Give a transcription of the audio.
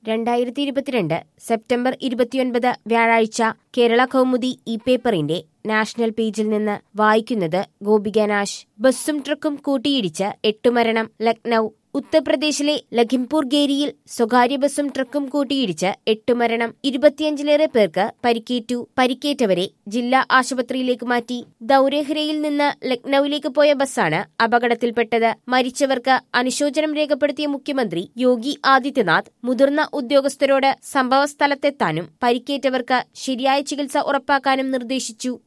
രണ്ടായിരത്തി ഇരുപത്തിരണ്ട് സെപ്റ്റംബർ ഇരുപത്തിയൊൻപത് വ്യാഴാഴ്ച കേരള കൗമുദി ഇ പേപ്പറിന്റെ നാഷണൽ പേജിൽ നിന്ന് വായിക്കുന്നത് ഗോപിക നാശ് ബസ്സും ട്രക്കും കൂട്ടിയിടിച്ച് എട്ടു മരണം ലക്നൌ ഉത്തർപ്രദേശിലെ ലഖിംപൂർ ഗേരിയിൽ സ്വകാര്യ ബസ്സും ട്രക്കും കൂട്ടിയിടിച്ച് എട്ടു മരണം ഇരുപത്തിയഞ്ചിലേറെ പേർക്ക് പരിക്കേറ്റു പരിക്കേറ്റവരെ ജില്ലാ ആശുപത്രിയിലേക്ക് മാറ്റി ദൌരഹ്രയിൽ നിന്ന് ലക്നൌവിലേക്ക് പോയ ബസ്സാണ് അപകടത്തിൽപ്പെട്ടത് മരിച്ചവർക്ക് അനുശോചനം രേഖപ്പെടുത്തിയ മുഖ്യമന്ത്രി യോഗി ആദിത്യനാഥ് മുതിർന്ന ഉദ്യോഗസ്ഥരോട് സംഭവസ്ഥലത്തെത്താനും പരിക്കേറ്റവർക്ക് ശരിയായ ചികിത്സ ഉറപ്പാക്കാനും നിർദ്ദേശിച്ചു